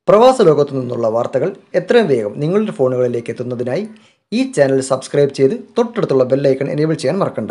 പ്രവാസ ലോകത്തു നിന്നുള്ള വാർത്തകൾ എത്രയും വേഗം നിങ്ങളുടെ ഫോണുകളിലേക്ക് എത്തുന്നതിനായി ഈ ചാനൽ സബ്സ്ക്രൈബ് ചെയ്ത് തൊട്ടടുത്തുള്ള ബെല്ലൈക്കൺ എനേബിൾ ചെയ്യാൻ മറക്കണ്ട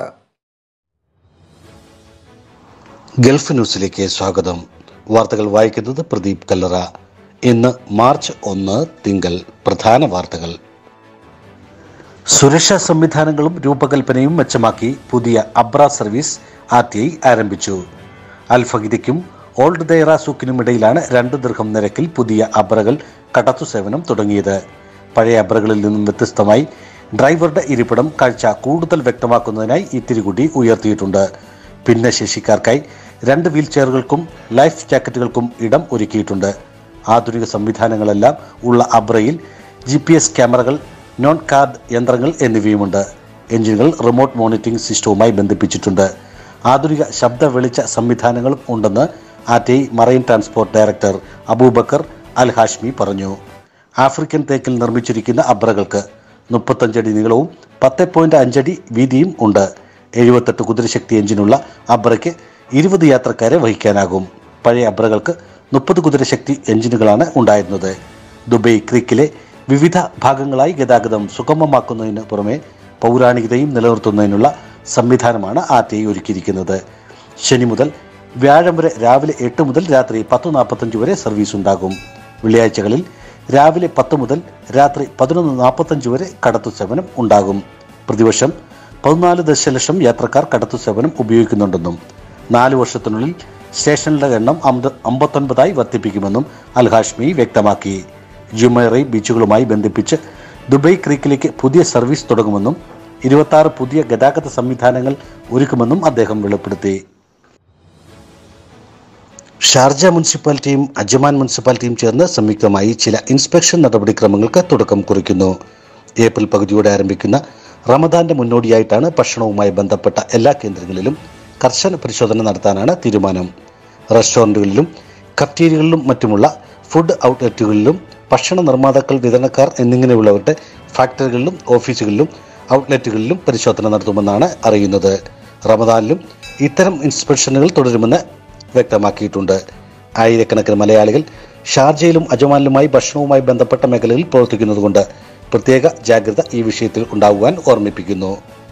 ഗൾഫ് ന്യൂസിലേക്ക് സ്വാഗതം വാർത്തകൾ വായിക്കുന്നത് പ്രദീപ് കല്ലറ ഇന്ന് മാർച്ച് ഒന്ന് തിങ്കൾ പ്രധാന വാർത്തകൾ സുരക്ഷാ സംവിധാനങ്ങളും രൂപകൽപ്പനയും മെച്ചമാക്കി പുതിയ abra service R T I ആരംഭിച്ചു അൽഫഗിദയ്ക്കും ഓൾഡ് ദൈറ സൂക്കിനും ഇടയിലാണ് രണ്ട് ദീർഘം നിരക്കിൽ പുതിയ അബ്രകൾ കടത്തു സേവനം തുടങ്ങിയത് പഴയ അബ്രകളിൽ നിന്നും വ്യത്യസ്തമായി ഡ്രൈവറുടെ ഇരിപ്പിടം കാഴ്ച കൂടുതൽ വ്യക്തമാക്കുന്നതിനായി ഈ തിരികുടി ഉയർത്തിയിട്ടുണ്ട് ഭിന്നശേഷിക്കാർക്കായി രണ്ട് വീൽ ചെയറുകൾക്കും ലൈഫ് ജാക്കറ്റുകൾക്കും ഇടം ഒരുക്കിയിട്ടുണ്ട് ആധുനിക സംവിധാനങ്ങളെല്ലാം ഉള്ള അബ്രയിൽ ജി പി എസ് ക്യാമറകൾ നോൺ കാർഡ് യന്ത്രങ്ങൾ എന്നിവയുമുണ്ട് എഞ്ചിനുകൾ റിമോട്ട് മോണിറ്ററിംഗ് സിസ്റ്റവുമായി ബന്ധിപ്പിച്ചിട്ടുണ്ട് ആധുനിക ശബ്ദ വെളിച്ച സംവിധാനങ്ങളും ഉണ്ടെന്ന് R T marine transport director Abubakar Al Hashmi പറഞ്ഞു ആഫ്രിക്കൻ തേക്കിൽ നിർമ്മിച്ചിരിക്കുന്ന അബ്രകൾക്ക് മുപ്പത്തഞ്ചടി നീളവും പത്ത് പോയിന്റ് അഞ്ചടി വീതിയും ഉണ്ട് എഴുപത്തെട്ട് കുതിരശക്തി എഞ്ചിനുള്ള അബ്രയ്ക്ക് ഇരുപത് യാത്രക്കാരെ വഹിക്കാനാകും പഴയ അബ്രകൾക്ക് മുപ്പത് കുതിരശക്തി എഞ്ചിനുകളാണ് ഉണ്ടായിരുന്നത് ദുബൈ ക്രീക്കിലെ വിവിധ ഭാഗങ്ങളായി ഗതാഗതം സുഗമമാക്കുന്നതിന് പുറമെ പൗരാണികതയും നിലനിർത്തുന്നതിനുള്ള സംവിധാനമാണ് ആർ ടി ഐ ഒരുക്കിയിരിക്കുന്നത് ശനി മുതൽ വ്യാഴം വരെ രാവിലെ എട്ട് മുതൽ രാത്രി പത്ത് നാൽപ്പത്തഞ്ച് വരെ സർവീസ് ഉണ്ടാകും വെള്ളിയാഴ്ചകളിൽ രാവിലെ പത്ത് മുതൽ രാത്രി പതിനൊന്ന് നാൽപ്പത്തഞ്ച് വരെ കടത്തു സേവനം ഉണ്ടാകും പ്രതിവർഷം പതിനാല് ദശലക്ഷം യാത്രക്കാർ കടത്തു സേവനം ഉപയോഗിക്കുന്നുണ്ടെന്നും നാല് വർഷത്തിനുള്ളിൽ സ്റ്റേഷനുകളുടെ എണ്ണം അമ്പ- അമ്പത്തൊൻപതായി വർദ്ധിപ്പിക്കുമെന്നും അൽ ഹാഷ്മി വ്യക്തമാക്കി ജുമൈറൈ ബീച്ചുകളുമായി ബന്ധിപ്പിച്ച് ദുബൈ ക്രീക്കിലേക്ക് പുതിയ സർവീസ് തുടങ്ങുമെന്നും ഇരുപത്തി പുതിയ ഗതാഗത സംവിധാനങ്ങൾ ഒരുക്കുമെന്നും അദ്ദേഹം വെളിപ്പെടുത്തി ഷാർജ മുനിസിപ്പാലിറ്റിയും അജ്മാൻ മുനിസിപ്പാലിറ്റിയും ചേർന്ന് സംയുക്തമായി ചില ഇൻസ്പെക്ഷൻ നടപടിക്രമങ്ങൾക്ക് തുടക്കം കുറിക്കുന്നു ഏപ്രിൽ പകുതിയോടെ ആരംഭിക്കുന്ന റമദാന്റെ മുന്നോടിയായിട്ടാണ് ഭക്ഷണവുമായി ബന്ധപ്പെട്ട എല്ലാ കേന്ദ്രങ്ങളിലും കർശന പരിശോധന നടത്താനാണ് തീരുമാനം റെസ്റ്റോറൻറ്റുകളിലും കഫ്റ്റീരിയകളിലും മറ്റുമുള്ള ഫുഡ് ഔട്ട്ലെറ്റുകളിലും ഭക്ഷണ നിർമ്മാതാക്കൾ വിതരണക്കാർ എന്നിങ്ങനെയുള്ളവരുടെ ഫാക്ടറികളിലും ഓഫീസുകളിലും ഔട്ട്ലെറ്റുകളിലും പരിശോധന നടത്തുമെന്നാണ് അറിയുന്നത് റമദാനിലും ഇത്തരം ഇൻസ്പെക്ഷനുകൾ തുടരുമെന്ന് വ്യക്തമാക്കിയിട്ടുണ്ട് ആയിരക്കണക്കിന് മലയാളികൾ ഷാർജയിലും അജമാനിലുമായി ഭക്ഷണവുമായി ബന്ധപ്പെട്ട മേഖലയിൽ പ്രവർത്തിക്കുന്നതുകൊണ്ട് പ്രത്യേക ജാഗ്രത ഈ വിഷയത്തിൽ ഉണ്ടാകുവാൻ ഓർമ്മിപ്പിക്കുന്നു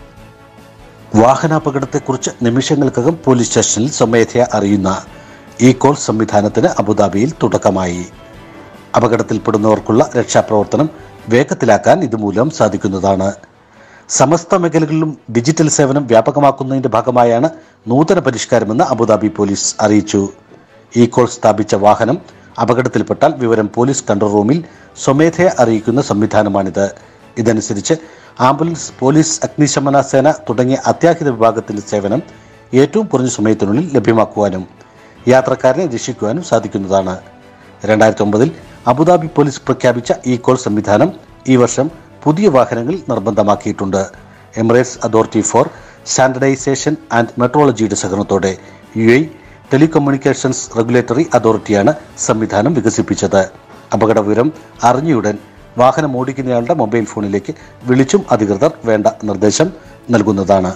വാഹനാപകടത്തെക്കുറിച്ച് നിമിഷങ്ങൾക്കകം പോലീസ് സ്റ്റേഷനിൽ സ്വമേധയാ അറിയുന്ന ഈ കോൾ സംവിധാനത്തിന് അബുദാബിയിൽ തുടക്കമായി അപകടത്തിൽപ്പെടുന്നവർക്കുള്ള രക്ഷാപ്രവർത്തനം വേഗത്തിലാക്കാൻ ഇതുമൂലം സാധിക്കുന്നതാണ് സമസ്ത മേഖലകളിലും ഡിജിറ്റൽ സേവനം വ്യാപകമാക്കുന്നതിന്റെ ഭാഗമായാണ് നൂതന പരിഷ്കാരമെന്ന് അബുദാബി പോലീസ് അറിയിച്ചു ഈ കോൾ സ്ഥാപിച്ച വാഹനം അപകടത്തിൽപ്പെട്ടാൽ വിവരം പോലീസ് കൺട്രോൾ റൂമിൽ സ്വമേധയ അറിയിക്കുന്ന സംവിധാനമാണിത് ഇതനുസരിച്ച് ആംബുലൻസ് പോലീസ് അഗ്നിശമന സേന തുടങ്ങിയ അത്യാഹിത വിഭാഗത്തിന്റെ സേവനം ഏറ്റവും കുറഞ്ഞ സമയത്തിനുള്ളിൽ ലഭ്യമാക്കുവാനും യാത്രക്കാരനെ രക്ഷിക്കുവാനും സാധിക്കുന്നതാണ് രണ്ടായിരത്തി ഒമ്പതിൽ അബുദാബി പോലീസ് പ്രഖ്യാപിച്ച ഈ കോൾ സംവിധാനം ഈ വർഷം പുതിയ വാഹനങ്ങൾ നിർബന്ധമാക്കിയിട്ടുണ്ട് Emirates authority for standardization and മെട്രോളജിയുടെ സഹകരണത്തോടെ യു ഐ ടെലികമ്മ്യൂണിക്കേഷൻസ് റെഗുലേറ്ററി അതോറിറ്റിയാണ് സംവിധാനം വികസിപ്പിച്ചത് അപകട വിവരം അറിഞ്ഞയുടൻ വാഹനം ഓടിക്കുന്നയാളുടെ മൊബൈൽ ഫോണിലേക്ക് വിളിച്ചും അധികൃതർ വേണ്ട നിർദ്ദേശം നൽകുന്നതാണ്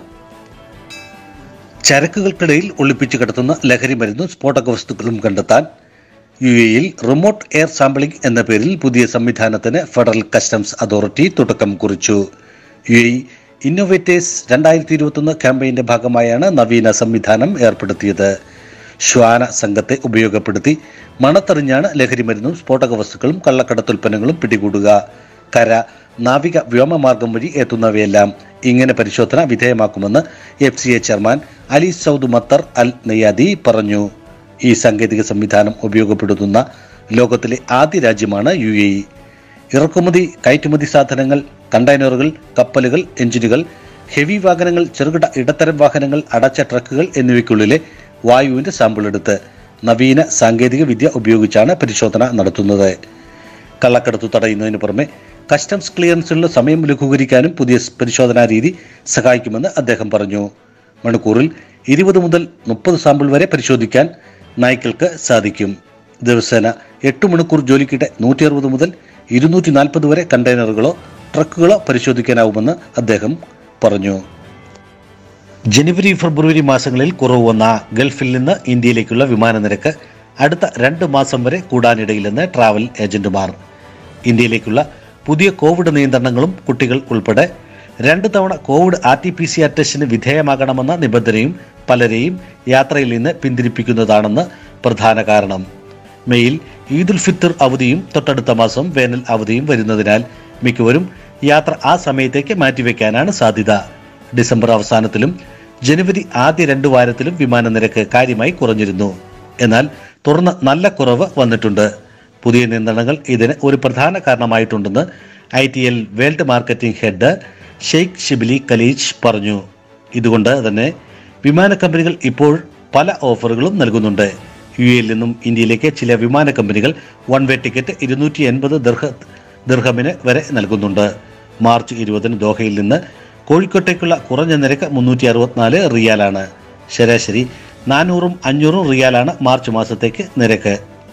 ചരക്കുകൾക്കിടയിൽ ഒളിപ്പിച്ചു കിടത്തുന്ന ലഹരി മരുന്നും സ്ഫോടക വസ്തുക്കളും കണ്ടെത്താൻ യു എയിൽ റിമോട്ട് എയർ സാമ്പിളിംഗ് എന്ന പേരിൽ പുതിയ സംവിധാനത്തിന് ഫെഡറൽ കസ്റ്റംസ് അതോറിറ്റി തുടക്കം കുറിച്ചു യു എ ഇന്നോവേറ്റേഴ്സ് രണ്ടായിരത്തി ഇരുപത്തൊന്ന് ക്യാമ്പയിന്റെ ഭാഗമായാണ് നവീന സംവിധാനം ഏർപ്പെടുത്തിയത് ശ്വാന സംഘത്തെ ഉപയോഗപ്പെടുത്തി മണത്തെറിഞ്ഞാണ് ലഹരി മരുന്നും സ്ഫോടക വസ്തുക്കളും കള്ളക്കടത്തുൽപ്പന്നങ്ങളും പിടികൂടുക കര നാവിക വ്യോമമാർഗം വഴി എത്തുന്നവയെല്ലാം ഇങ്ങനെ പരിശോധന വിധേയമാക്കുമെന്ന് F C A chairman Ali Saud Matar Al Neyadi പറഞ്ഞു ഈ സാങ്കേതിക സംവിധാനം ഉപയോഗപ്പെടുത്തുന്ന ലോകത്തിലെ ആദ്യ രാജ്യമാണ് യു എ ഇ ഇറക്കുമതി കയറ്റുമതി സാധനങ്ങൾ കണ്ടെയ്നറുകൾ കപ്പലുകൾ എഞ്ചിനുകൾ ഹെവി വാഹനങ്ങൾ ചെറുകിട ഇടത്തരം വാഹനങ്ങൾ അടച്ച ട്രക്കുകൾ എന്നിവയ്ക്കുള്ളിലെ വായുവിന്റെ സാമ്പിൾ എടുത്ത് നവീന സാങ്കേതിക വിദ്യ ഉപയോഗിച്ചാണ് പരിശോധന നടത്തുന്നത് കള്ളക്കടത്ത് തടയുന്നതിന് പുറമെ കസ്റ്റംസ് ക്ലിയറൻസിനുള്ള സമയം ലഘൂകരിക്കാനും പുതിയ പരിശോധനാ രീതി സഹായിക്കുമെന്ന് അദ്ദേഹം പറഞ്ഞു മണിക്കൂറിൽ ഇരുപത് മുതൽ മുപ്പത് സാമ്പിൾ വരെ പരിശോധിക്കാൻ നായ്ക്കൾക്ക് സാധിക്കും ദിവസേന എട്ട് മണിക്കൂർ ജോലിക്കിടെ നൂറ്റി അറുപത് മുതൽ ഇരുന്നൂറ്റി നാൽപ്പത് വരെ കണ്ടെയ്നറുകളോ ട്രക്കുകളോ പരിശോധിക്കാനാവുമെന്ന് അദ്ദേഹം പറഞ്ഞു ജനുവരി ഫെബ്രുവരി മാസങ്ങളിൽ കുറവ് വന്ന ഗൾഫിൽ നിന്ന് ഇന്ത്യയിലേക്കുള്ള വിമാന നിരക്ക് അടുത്ത രണ്ട് മാസം വരെ കൂടാനിടയില്ലെന്ന് ട്രാവൽ ഏജന്റുമാർ ഇന്ത്യയിലേക്കുള്ള പുതിയ കോവിഡ് നിയന്ത്രണങ്ങളും കുട്ടികൾ ഉൾപ്പെടെ രണ്ട് തവണ covid R T P C R ടെസ്റ്റിന് വിധേയമാകണമെന്ന നിബന്ധനയും പലരെയും യാത്രയിൽ നിന്ന് പിന്തിരിപ്പിക്കുന്നതാണെന്ന് പ്രധാന കാരണം മെയിൽ ഈദുൽ ഫിത്തർ അവധിയും തൊട്ടടുത്ത മാസം വേനൽ അവധിയും വരുന്നതിനാൽ മിക്കവരും യാത്ര ആ സമയത്തേക്ക് മാറ്റിവെക്കാനാണ് സാധ്യത ഡിസംബർ അവസാനത്തിലും ജനുവരി ആദ്യ രണ്ടു വാരത്തിലും വിമാന നിരക്ക് കാര്യമായി കുറഞ്ഞിരുന്നു എന്നാൽ തുടർന്ന് നല്ല കുറവ് വന്നിട്ടുണ്ട് പുതിയ നിയന്ത്രണങ്ങൾ ഇതിന് ഒരു പ്രധാന കാരണമായിട്ടുണ്ടെന്ന് I T L world marketing head Sheikh Shibili Khaleej പറഞ്ഞു ഇതുകൊണ്ട് തന്നെ വിമാന കമ്പനികൾ ഇപ്പോൾ പല ഓഫറുകളും നൽകുന്നുണ്ട് യു എയിൽ നിന്നും ഇന്ത്യയിലേക്ക് ചില വിമാന കമ്പനികൾ വൺ വേ ടിക്കറ്റ് ഇരുന്നൂറ്റി എൺപത് ദർഹ ദർഹമിന് വരെ നൽകുന്നുണ്ട് മാർച്ച് ഇരുപതിന് ദോഹയിൽ നിന്ന് കോഴിക്കോട്ടേക്കുള്ള കുറഞ്ഞ നിരക്ക് മുന്നൂറ്റി അറുപത്തിനാല് റിയാലാണ് ശരാശരി നാനൂറും അഞ്ഞൂറും റിയാലാണ് മാർച്ച് മാസത്തേക്ക് നിരക്ക്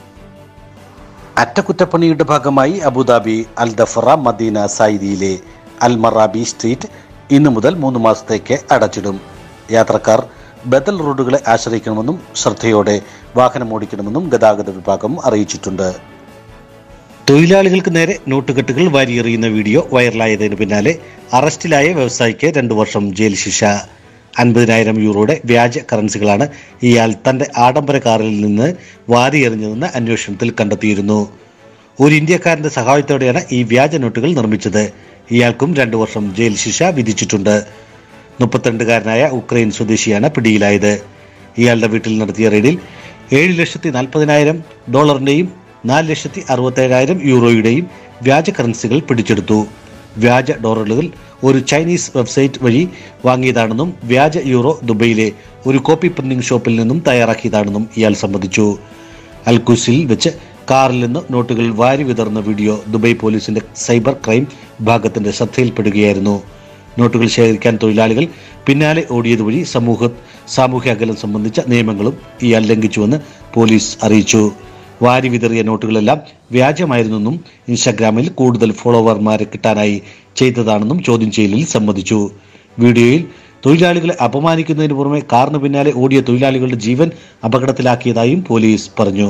അറ്റകുറ്റപ്പണിയുടെ ഭാഗമായി അബുദാബി അൽ ദഫറ മദീന സായിദിയിലെ അൽ മറാബി സ്ട്രീറ്റ് ഇന്നു മുതൽ മൂന്ന് മാസത്തേക്ക് അടച്ചിടും യാത്രക്കാർ ബദൽ റോഡുകളെ ആശ്രയിക്കണമെന്നും ശ്രദ്ധയോടെ വാഹനം ഓടിക്കണമെന്നും ഗതാഗത വിഭാഗം അറിയിച്ചിട്ടുണ്ട് തൊഴിലാളികൾക്ക് നേരെ നോട്ടുകെട്ടുകൾ വാരിയെറിയുന്ന വീഡിയോ വൈറലായതിനു പിന്നാലെ അറസ്റ്റിലായ വ്യവസായിക്ക് രണ്ടു വർഷം ജയിൽ ശിക്ഷ അൻപതിനായിരം യൂറോയുടെ വ്യാജ കറൻസികളാണ് ഇയാൾ തന്റെ ആഡംബര കാറിൽ നിന്ന് വാരിയെറിഞ്ഞതെന്ന് അന്വേഷണത്തിൽ കണ്ടെത്തിയിരുന്നു ഒരു ഇന്ത്യക്കാരന്റെ സഹായത്തോടെയാണ് ഈ വ്യാജ നോട്ടുകൾ നിർമ്മിച്ചത് ഇയാൾക്കും രണ്ടു വർഷം ജയിൽ ശിക്ഷ വിധിച്ചിട്ടുണ്ട് മുപ്പത്തിരണ്ടുകാരനായ ഉക്രൈൻ സ്വദേശിയാണ് പിടിയിലായത് ഇയാളുടെ വീട്ടിൽ നടത്തിയ റെയ്ഡിൽ ഏഴ് ലക്ഷത്തി നാൽപ്പതിനായിരം ഡോളറിന്റെയും നാല് ലക്ഷത്തി അറുപത്തേഴായിരം യൂറോയുടെയും വ്യാജ കറൻസികൾ പിടിച്ചെടുത്തു വ്യാജ ഡോളറുകൾ ഒരു ചൈനീസ് വെബ്സൈറ്റ് വഴി വാങ്ങിയതാണെന്നും വ്യാജ യൂറോ ദുബൈയിലെ ഒരു കോപ്പി പ്രിന്റിംഗ് ഷോപ്പിൽ നിന്നും തയ്യാറാക്കിയതാണെന്നും ഇയാൾ സമ്മതിച്ചു അൽക്കുസിൽ വെച്ച് കാറിൽ നിന്ന് നോട്ടുകൾ വാരി വിതറുന്ന വീഡിയോ ദുബൈ പോലീസിന്റെ സൈബർ ക്രൈം വിഭാഗത്തിന്റെ ശ്രദ്ധയിൽപ്പെടുകയായിരുന്നു നോട്ടുകൾ ശേഖരിക്കാൻ തൊഴിലാളികൾ പിന്നാലെ ഓടിയതുവഴി സമൂഹ സാമൂഹ്യ അകലം സംബന്ധിച്ച നിയമങ്ങളും ഇയാൾ ലംഘിച്ചുവെന്ന് പോലീസ് അറിയിച്ചു വാരി വിതറിയ നോട്ടുകളെല്ലാം വ്യാജമായിരുന്നെന്നും ഇൻസ്റ്റാഗ്രാമിൽ കൂടുതൽ ഫോളോവർമാരെ കിട്ടാനായി ചെയ്തതാണെന്നും ചോദ്യം ചെയ്യലിൽ സമ്മതിച്ചു വീഡിയോയിൽ തൊഴിലാളികളെ അപമാനിക്കുന്നതിന് പുറമെ കാറിന് പിന്നാലെ ഓടിയ തൊഴിലാളികളുടെ ജീവൻ അപകടത്തിലാക്കിയതായും പോലീസ് പറഞ്ഞു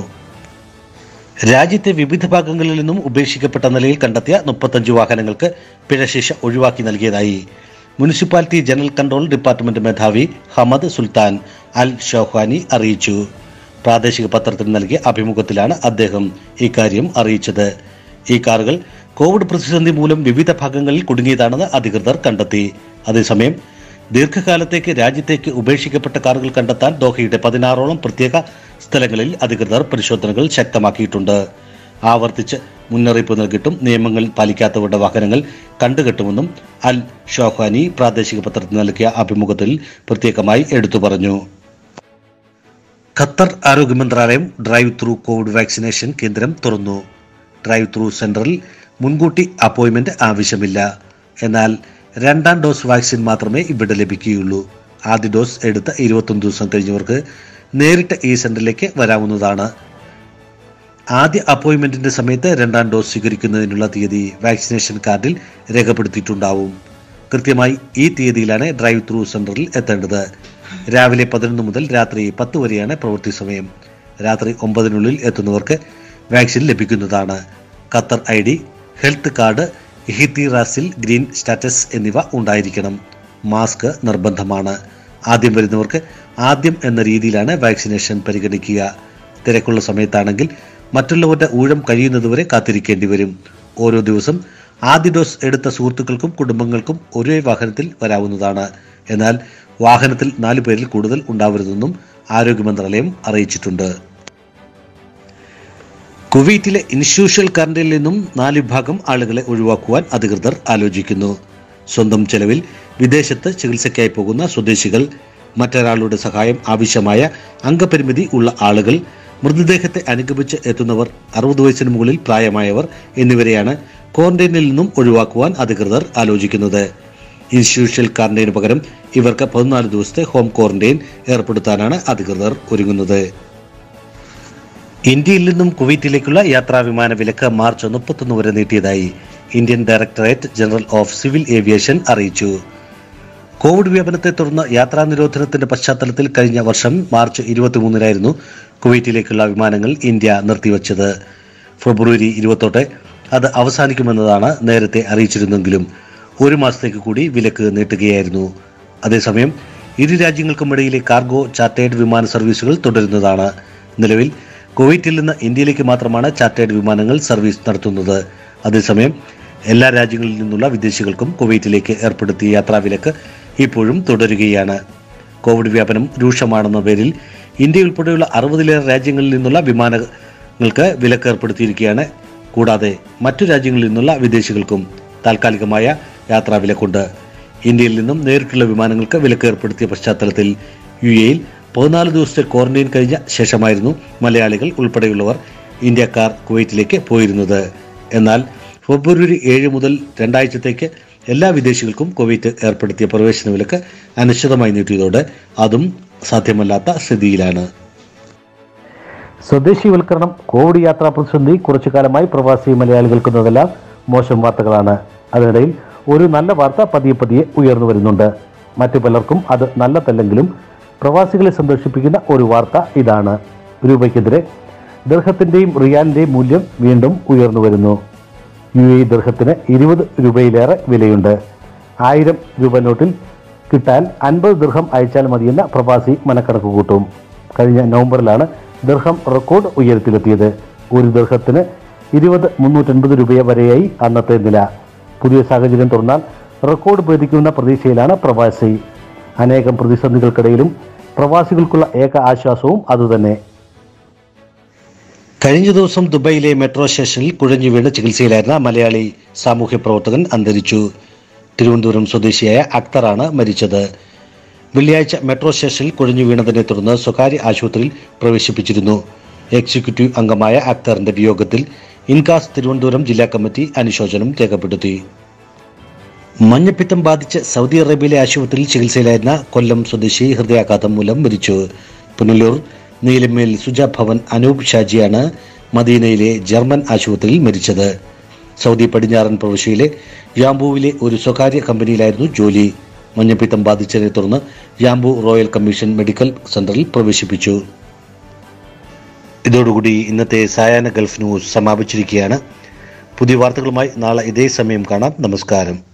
രാജ്യത്തെ വിവിധ ഭാഗങ്ങളിൽ നിന്നും ഉപേക്ഷിക്കപ്പെട്ട നിലയിൽ കണ്ടെത്തിയ മുപ്പത്തഞ്ച് വാഹനങ്ങൾക്ക് പിഴശിക്ഷ ഒഴിവാക്കി നൽകിയതായി മുനിസിപ്പാലിറ്റി ജനറൽ കൺട്രോൾ ഡിപ്പാർട്ട്മെന്റ് മേധാവി ഹമദ് സുൽത്താൻ അൽ ഷൗഹാനി അറിയിച്ചു പ്രാദേശിക പത്രത്തിന് നൽകിയ അഭിമുഖത്തിലാണ് അദ്ദേഹം ഇക്കാര്യം അറിയിച്ചത് ഈ കാറുകൾ കോവിഡ് പ്രതിസന്ധി മൂലം വിവിധ ഭാഗങ്ങളിൽ കുടുങ്ങിയതാണെന്ന് അധികൃതർ കണ്ടെത്തി അതേസമയം ദീർഘകാലത്തേക്ക് രാജ്യത്തേക്ക് ഉപേക്ഷിക്കപ്പെട്ട കാറുകൾ കണ്ടെത്താൻ ദോഹയുടെ പതിനാറോളം പ്രത്യേക സ്ഥലങ്ങളിൽ അധികൃതർ പരിശോധനകൾ ശക്തമാക്കിയിട്ടുണ്ട് ആവർത്തിച്ച് മുന്നറിയിപ്പ് നൽകിയിട്ടും നിയമങ്ങൾ പാലിക്കാത്തവരുടെ വാഹനങ്ങൾ കണ്ടുകെട്ടുമെന്നും അൽ ഷോഹാനി പ്രാദേശിക പത്രത്തിന് നൽകിയ അഭിമുഖത്തിൽ പ്രത്യേകമായി എടുത്തു പറഞ്ഞു ഖത്തർ ആരോഗ്യ മന്ത്രാലയം ഡ്രൈവ് ത്രൂ കോവിഡ് വാക്സിനേഷൻ കേന്ദ്രം തുറന്നു ഡ്രൈവ് ത്രൂ സെന്ററിൽ മുൻകൂട്ടി അപ്പോയിന്റ്മെന്റ് ആവശ്യമില്ല എന്നാൽ രണ്ടാം ഡോസ് വാക്സിൻ മാത്രമേ ഇവിടെ ലഭിക്കുകയുള്ളൂ ആദ്യ ഡോസ് എടുത്ത ഇരുപത്തൊന്ന് ദിവസം കഴിഞ്ഞവർക്ക് നേരിട്ട് ഈ സെന്ററിലേക്ക് വരാവുന്നതാണ് ആദ്യ അപ്പോയിന്റ്മെന്റിന്റെ സമയത്ത് രണ്ടാം ഡോസ് സ്വീകരിക്കുന്നതിനുള്ള തീയതി വാക്സിനേഷൻ കാർഡിൽ രേഖപ്പെടുത്തിയിട്ടുണ്ടാവും കൃത്യമായി ഈ തീയതിയിലാണ് ഡ്രൈവ് ത്രൂ സെന്ററിൽ എത്തേണ്ടത് രാവിലെ പതിനൊന്ന് മുതൽ രാത്രി പത്ത് വരെയാണ് പ്രവൃത്തി സമയം രാത്രി ഒമ്പതിനുള്ളിൽ എത്തുന്നവർക്ക് വാക്സിൻ ലഭിക്കുന്നതാണ് Qatar I D health card ഇഹിത്തിറാസിൽ ഗ്രീൻ സ്റ്റാറ്റസ് എന്നിവ ഉണ്ടായിരിക്കണം മാസ്ക് നിർബന്ധമാണ് ആദ്യം വരുന്നവർക്ക് ആദ്യം എന്ന രീതിയിലാണ് വാക്സിനേഷൻ പരിഗണിക്കുക തിരക്കുള്ള സമയത്താണെങ്കിൽ മറ്റുള്ളവരുടെ ഊഴം കഴിയുന്നതുവരെ കാത്തിരിക്കേണ്ടി വരും ഓരോ ദിവസം ആദ്യ ഡോസ് എടുത്ത സുഹൃത്തുക്കൾക്കും കുടുംബങ്ങൾക്കും ഒരേ വാഹനത്തിൽ വരാവുന്നതാണ് എന്നാൽ വാഹനത്തിൽ നാലു പേരിൽ കൂടുതൽ ഉണ്ടാവരുതെന്നും ആരോഗ്യ മന്ത്രാലയം അറിയിച്ചിട്ടുണ്ട് കുവൈറ്റിലെ ഇൻസ്റ്റിറ്റ്യൂഷണൽ കറന്റിൽ നിന്നും നാല് വിഭാഗം ആളുകളെ ഒഴിവാക്കുവാൻ അധികൃതർ ആലോചിക്കുന്നു സ്വന്തം ചെലവിൽ വിദേശത്ത് ചികിത്സയ്ക്കായി പോകുന്ന സ്വദേശികൾ മറ്റൊരാളുടെ സഹായം ആവശ്യമായ അംഗപരിമിതി ഉള്ള ആളുകൾ മൃതദേഹത്തെ അനുഗമിച്ച് എത്തുന്നവർ അറുപത് വയസ്സിന് മുകളിൽ പ്രായമായവർ എന്നിവരെയാണ് ക്വാറന്റൈനിൽ നിന്നും ഒഴിവാക്കുവാൻ അധികൃതർ ആലോചിക്കുന്നത് ഇൻസ്റ്റിറ്റ്യൂഷണൽ ക്വാറന്റൈന് പകരം ഇവർക്ക് പതിനാല് ദിവസത്തെ ഹോം ക്വാറന്റൈൻ ഏർപ്പെടുത്താനാണ് അധികൃതർ ഒരുങ്ങുന്നത് ഇന്ത്യയിൽ നിന്നും കുവൈറ്റിലേക്കുള്ള യാത്രാ വിമാന വിലക്ക് മാർച്ച് മുപ്പത്തൊന്ന് വരെ നീട്ടിയതായി Indian directorate general of civil aviation അറിയിച്ചു കോവിഡ് വ്യാപനത്തെ തുടർന്ന് യാത്രാ നിരോധനത്തിന്റെ പശ്ചാത്തലത്തിൽ കഴിഞ്ഞ വർഷം മാർച്ച് ഇരുപത്തിമൂന്നിനായിരുന്നു കുവൈറ്റിലേക്കുള്ള വിമാനങ്ങൾ ഇന്ത്യ നിർത്തിവച്ചത് ഫെബ്രുവരി ഇരുപത്തോടെ അത് അവസാനിക്കുമെന്നതാണ് നേരത്തെ അറിയിച്ചിരുന്നെങ്കിലും ഒരു മാസത്തേക്ക് കൂടി വിലക്ക് നീട്ടുകയായിരുന്നു അതേസമയം ഇരു രാജ്യങ്ങൾക്കുമിടയിലെ കാർഗോ ചാർട്ടേഡ് വിമാന സർവീസുകൾ തുടരുന്നതാണ് നിലവിൽ കുവൈറ്റിൽ നിന്ന് ഇന്ത്യയിലേക്ക് മാത്രമാണ് ചാർട്ടേഡ് വിമാനങ്ങൾ സർവീസ് നടത്തുന്നത് അതേസമയം എല്ലാ രാജ്യങ്ങളിൽ നിന്നുള്ള വിദേശികൾക്കും കുവൈറ്റിലേക്ക് ഏർപ്പെടുത്തിയ യാത്രാവിലക്ക് ഇപ്പോഴും തുടരുകയാണ് കോവിഡ് വ്യാപനം രൂക്ഷമാണെന്ന പേരിൽ ഇന്ത്യ ഉൾപ്പെടെയുള്ള അറുപതിലേറെ രാജ്യങ്ങളിൽ നിന്നുള്ള വിമാനങ്ങൾക്ക് വിലക്ക് ഏർപ്പെടുത്തിയിരിക്കുകയാണ് കൂടാതെ മറ്റു രാജ്യങ്ങളിൽ നിന്നുള്ള വിദേശികൾക്കും താൽക്കാലികമായ യാത്രാ വിലക്കുണ്ട് ഇന്ത്യയിൽ നിന്നും നേരിട്ടുള്ള വിമാനങ്ങൾക്ക് വിലക്ക് ഏർപ്പെടുത്തിയ പശ്ചാത്തലത്തിൽ യു എയിൽ പതിനാല് ദിവസത്തെ ക്വാറന്റൈൻ കഴിഞ്ഞ ശേഷമായിരുന്നു മലയാളികൾ ഉൾപ്പെടെയുള്ളവർ ഇന്ത്യക്കാർ കുവൈറ്റിലേക്ക് പോയിരുന്നത് എന്നാൽ ഫെബ്രുവരി ഏഴ് മുതൽ രണ്ടാഴ്ചത്തേക്ക് എല്ലാ വിദേശികൾക്കും കുവൈറ്റ് ഏർപ്പെടുത്തിയ പ്രവേശന വിലക്ക് അനിശ്ചിതമായി നീട്ടിയതോടെ അതും സാധ്യമല്ലാത്ത സ്ഥിതിയിലാണ് സ്വദേശിവൽക്കരണം കോവിഡ് യാത്രാ പ്രതിസന്ധി കുറച്ചു കാലമായി പ്രവാസി മലയാളികൾക്കുന്നതെല്ലാം മോശം വാർത്തകളാണ് അതിനിടയിൽ ഒരു നല്ല വാർത്ത പതിയെ പതിയെ ഉയർന്നു വരുന്നുണ്ട് മറ്റു പലർക്കും അത് നല്ലതല്ലെങ്കിലും പ്രവാസികളെ സന്തോഷിപ്പിക്കുന്ന ഒരു വാർത്ത ഇതാണ് രൂപയ്ക്കെതിരെ ദർഹത്തിൻ്റെയും റിയാലിൻ്റെയും മൂല്യം വീണ്ടും ഉയർന്നു വരുന്നു യു എ ദർഹത്തിന് ഇരുപത് രൂപയിലേറെ വിലയുണ്ട് ആയിരം രൂപ നോട്ടിൽ കിട്ടാൻ അൻപത് ദീർഘം അയച്ചാൽ മതിയെന്ന പ്രവാസി മനക്കണക്ക് കൂട്ടും കഴിഞ്ഞ നവംബറിലാണ് ദീർഘം റെക്കോർഡ് ഉയരത്തിലെത്തിയത് ഒരു ദീർഘത്തിന് ഇരുപത് മുന്നൂറ്റൻപത് രൂപ വരെയായി അന്നത്തെ നില പുതിയ സാഹചര്യം തുറന്നാൽ റെക്കോർഡ് ഭേദിക്കുന്ന പ്രതീക്ഷയിലാണ് പ്രവാസി അനേകം പ്രതിസന്ധികൾക്കിടയിലും പ്രവാസികൾക്കുള്ള ഏക ആശ്വാസവും അതുതന്നെ കഴിഞ്ഞ ദിവസം ദുബൈയിലെ മെട്രോ സ്റ്റേഷനിൽ കുഴഞ്ഞു വീണ് ചികിത്സയിലായിരുന്ന മലയാളി സാമൂഹ്യ പ്രവർത്തകൻ അന്തരിച്ചു തിരുവനന്തപുരം സ്വദേശിയായ അക്തറാണ് മരിച്ചത് വെള്ളിയാഴ്ച മെട്രോ സ്റ്റേഷനിൽ കുഴഞ്ഞു വീണതിനെ തുടർന്ന് സ്വകാര്യ ആശുപത്രിയിൽ പ്രവേശിപ്പിച്ചിരുന്നു എക്സിക്യൂട്ടീവ് അംഗമായ അക്തറിന്റെ വിയോഗത്തിൽ ഇൻകാസ് തിരുവനന്തപുരം ജില്ലാ കമ്മിറ്റി അനുശോചനം രേഖപ്പെടുത്തി മഞ്ഞപ്പിത്തം ബാധിച്ച് സൗദി അറേബ്യയിലെ ആശുപത്രിയിൽ ചികിത്സയിലായിരുന്ന കൊല്ലം സ്വദേശി ഹൃദയാഘാതം മൂലം മരിച്ചു പുനലൂർ നീലമേൽ സുജ ഭവൻ അനൂപ് ഷാജിയാണ് മദീനയിലെ ജർമ്മൻ ആശുപത്രിയിൽ മരിച്ചത് സൗദി പടിഞ്ഞാറൻ പ്രവിശ്യയിലെ യാംബുവിലെ ഒരു സ്വകാര്യ കമ്പനിയിലായിരുന്നു ജോലി മഞ്ഞപ്പിത്തം ബാധിച്ചതിനെ തുടർന്ന് യാംബു റോയൽ കമ്മീഷൻ മെഡിക്കൽ സെന്ററിൽ പ്രവേശിപ്പിച്ചു ഇതോടുകൂടി ഇന്നത്തെ സായാഹ്ന ഗൾഫ് ന്യൂസ് സമാപിച്ചിരിക്കുകയാണ് പുതിയ വാർത്തകളുമായി നാളെ ഇതേ സമയം കാണാം നമസ്കാരം